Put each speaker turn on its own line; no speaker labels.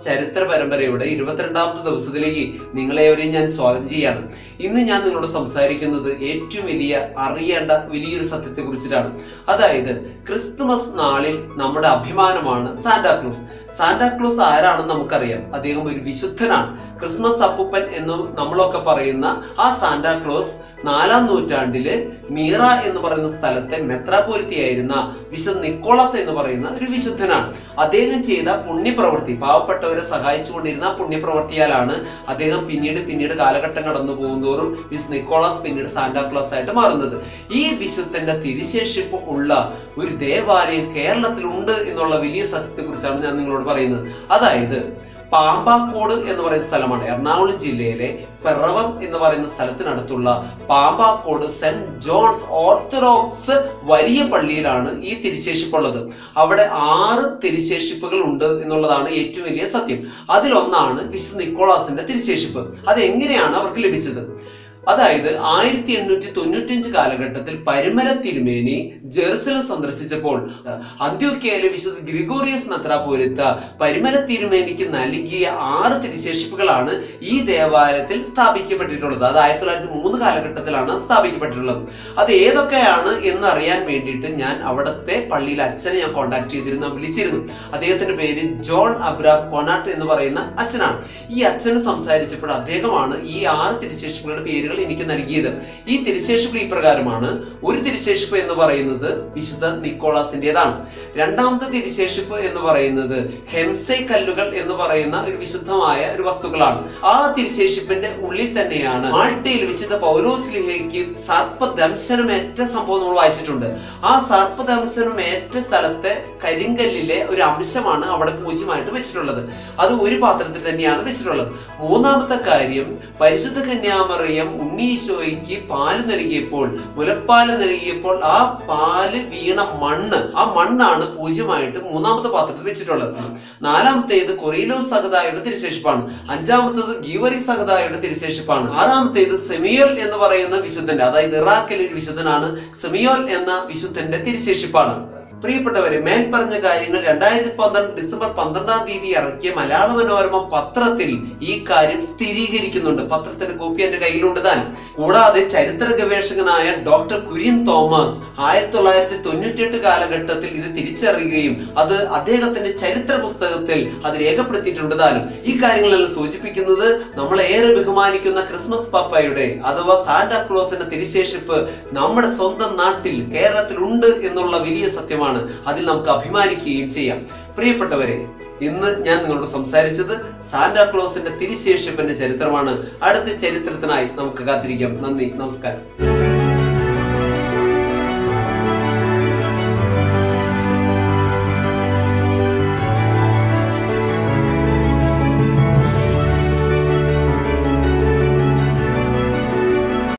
ചരിത്ര പരമ്പരയുടെ ഇരുപത്തിരണ്ടാമത്തെ ദിവസത്തിലേക്ക് നിങ്ങളെവരെയും ഞാൻ സ്വാഗതം ചെയ്യാണ് ഇന്ന് ഞാൻ നിങ്ങളോട് സംസാരിക്കുന്നത് ഏറ്റവും വലിയ അറിയേണ്ട വലിയൊരു സത്യത്തെ കുറിച്ചിട്ടാണ് അതായത് ക്രിസ്തുമസ് നാളിൽ നമ്മുടെ അഭിമാനമാണ് സാന്റാക്ലോസ് സാന്റാക്ലോസ് ആരാണെന്ന് നമുക്കറിയാം അദ്ദേഹം ഒരു വിശുദ്ധനാണ് ക്രിസ്മസ് അപ്പൂപ്പൻ എന്ന് നമ്മളൊക്കെ പറയുന്ന ആ സാന്റാക്ലോസ് നാലാം നൂറ്റാണ്ടില് മീറ എന്ന് പറയുന്ന സ്ഥലത്തെ മെത്രാപോലിത്തിയായിരുന്ന വിശുദ്ധ നിക്കോളസ് എന്ന് പറയുന്ന ഒരു വിശുദ്ധനാണ് അദ്ദേഹം ചെയ്ത പുണ്യപ്രവൃത്തി പാവപ്പെട്ടവരെ സഹായിച്ചുകൊണ്ടിരുന്ന ആ പുണ്യപ്രവൃത്തിയാലാണ് അദ്ദേഹം പിന്നീട് പിന്നീട് കാലഘട്ടം കടന്നു പോകുന്തോറും വിശുദ്ധ നിക്കോളാസ് പിന്നീട് സാന്റാക്ലോസ് ആയിട്ട് മാറുന്നത് ഈ വിശുദ്ധന്റെ തിരിശേഷിപ്പ് ഉള്ള ഒരു ദേവാലയം കേരളത്തിലുണ്ട് എന്നുള്ള വലിയ സത്യത്തെക്കുറിച്ചാണ് ഞാൻ നിങ്ങളോട് പറയുന്നത് അതായത് പാമ്പാക്കോട് എന്ന് പറയുന്ന സ്ഥലമാണ് എറണാകുളം ജില്ലയിലെ പിറവം എന്ന് പറയുന്ന സ്ഥലത്തിനടുത്തുള്ള പാമ്പാക്കോട് സെന്റ് ജോൺസ് ഓർത്തഡോക്സ് വലിയ പള്ളിയിലാണ് ഈ തിരുശേഷിപ്പുള്ളത് അവിടെ ആറ് തിരുശേഷിപ്പുകൾ ഉണ്ട് എന്നുള്ളതാണ് ഏറ്റവും വലിയ സത്യം അതിലൊന്നാണ് വിശുദ്ധ നിക്കോളാസിന്റെ തിരുശേഷിപ്പ് അത് എങ്ങനെയാണ് അവർക്ക് ലഭിച്ചത് അതായത് ആയിരത്തി എണ്ണൂറ്റി തൊണ്ണൂറ്റഞ്ച് കാലഘട്ടത്തിൽ പരിമല തിരുമേനി ജെറുസലം സന്ദർശിച്ചപ്പോൾ അന്ത്യോക്യയിലെ വിശുദ്ധ ഗ്രിഗോറിയസ് മെത്രാപോലിത്ത പരിമല തിരുമേനിക്ക് നൽകിയ ആറ് തിരുശേഷിപ്പുകളാണ് ഈ ദേവാലയത്തിൽ സ്ഥാപിക്കപ്പെട്ടിട്ടുള്ളത് അത് ആയിരത്തി തൊള്ളായിരത്തി മൂന്ന് കാലഘട്ടത്തിലാണ് അത് സ്ഥാപിക്കപ്പെട്ടിട്ടുള്ളത് അത് ഏതൊക്കെയാണ് എന്ന് അറിയാൻ വേണ്ടിയിട്ട് ഞാൻ അവിടുത്തെ പള്ളിയിൽ അച്ഛനെ ഞാൻ കോൺടാക്ട് ചെയ്തിരുന്നു വിളിച്ചിരുന്നു അദ്ദേഹത്തിന്റെ പേര് ജോൺ അബ്രാം കൊനാട്ട് എന്ന് പറയുന്ന അച്ഛനാണ് ഈ അച്ഛനെ സംസാരിച്ചപ്പോൾ അദ്ദേഹമാണ് ഈ ആറ് തിരുശേഷിപ്പുകളുടെ പേരുകൾ എനിക്ക് നൽകിയത് ഈ തിരുശേഷിപ്പ് ഈ പ്രകാരമാണ് ഒരു തിരുശേഷിപ്പ് എന്ന് പറയുന്നത് വിശുദ്ധ നിക്കോളാസിന്റേതാണ് രണ്ടാമത്തെ തിരുശേഷിപ്പ് എന്ന് പറയുന്നത് ഹെംസെ കല്ലുകൾ എന്ന് പറയുന്ന ഒരു വിശുദ്ധമായ ഒരു വസ്തുക്കളാണ് ആ തിരുശേഷിപ്പിന്റെ ഉള്ളിൽ തന്നെയാണ് മാൾട്ടയിൽ വിശുദ്ധ പൗലോസ്ലിഹയ്ക്ക് സർപ്പദംശനമേറ്റ സംഭവം നമ്മൾ വായിച്ചിട്ടുണ്ട് ആ സർപ്പദംശനമേറ്റ സ്ഥലത്തെ കരിങ്കല്ലിലെ ഒരു അംശമാണ് അവിടെ പൂജ്യമായിട്ട് വെച്ചിട്ടുള്ളത് അത് ഒരു പാത്രത്തിൽ തന്നെയാണ് വെച്ചിട്ടുള്ളത് മൂന്നാമത്തെ കാര്യം പരിശുദ്ധ കന്യാമറിയം ഉണ്ണീശോയ്ക്ക് പാല് നൽകിയപ്പോൾ മുലപ്പാല് നൽകിയപ്പോൾ ആ പാല് വീണ മണ്ണ് ആ മണ്ണാണ് പൂജ്യമായിട്ട് മൂന്നാമത്തെ പാത്രത്തിൽ വെച്ചിട്ടുള്ളത് നാലാമത്തേത് കൊറിയലോ സഹതായുടെ തിരുശേഷിപ്പാണ് അഞ്ചാമത്തേത് ഗീവറി സഹതായുടെ തിരുശേഷിപ്പാണ് ആറാമത്തേത് സെമിയോൽ എന്ന് പറയുന്ന വിശുദ്ധന്റെ അതായത് ഇറാഖിലെ ഒരു വിശുദ്ധനാണ് സെമിയോൽ എന്ന വിശുദ്ധന്റെ തിരുശേഷിപ്പാണ് പ്രിയപ്പെട്ടവരെ മേൽപ്പറഞ്ഞ കാര്യങ്ങൾ രണ്ടായിരത്തി പന്ത്രണ്ട് ഡിസംബർ പന്ത്രണ്ടാം തീയതി ഇറക്കിയ മലയാള മനോരമ പത്രത്തിൽ ഈ കാര്യം സ്ഥിരീകരിക്കുന്നുണ്ട് പത്രത്തിന്റെ കോപ്പി എന്റെ കയ്യിലുണ്ട് താൻ കൂടാതെ ചരിത്ര ഗവേഷകനായ ഡോക്ടർ കുര്യൻ തോമസ് ആയിരത്തി തൊള്ളായിരത്തി തൊണ്ണൂറ്റിയെട്ട് കാലഘട്ടത്തിൽ ഇത് തിരിച്ചറിയുകയും അത് അദ്ദേഹത്തിന്റെ ചരിത്ര പുസ്തകത്തിൽ അത് രേഖപ്പെടുത്തിയിട്ടുണ്ട് താനും ഈ കാര്യങ്ങളെല്ലാം സൂചിപ്പിക്കുന്നത് നമ്മളെ ഏറെ ബഹുമാനിക്കുന്ന ക്രിസ്മസ് പാപ്പയുടെ അഥവാ സാന്റാക്ലോസിന്റെ തിരിശേഷിപ്പ് നമ്മുടെ സ്വന്തം നാട്ടിൽ കേരളത്തിൽ ഉണ്ട് എന്നുള്ള വലിയ സത്യമാണ് അതിൽ നമുക്ക് അഭിമാനിക്കുകയും ചെയ്യാം പ്രിയപ്പെട്ടവരെ ഇന്ന് ഞാൻ നിങ്ങളോട് സംസാരിച്ചത് സാന്റാക്ലോസിന്റെ തിരിശേഷിപ്പിന്റെ ചരിത്രമാണ് അടുത്ത ചരിത്രത്തിനായി നമുക്ക് കാത്തിരിക്കാം നന്ദി നമസ്കാരം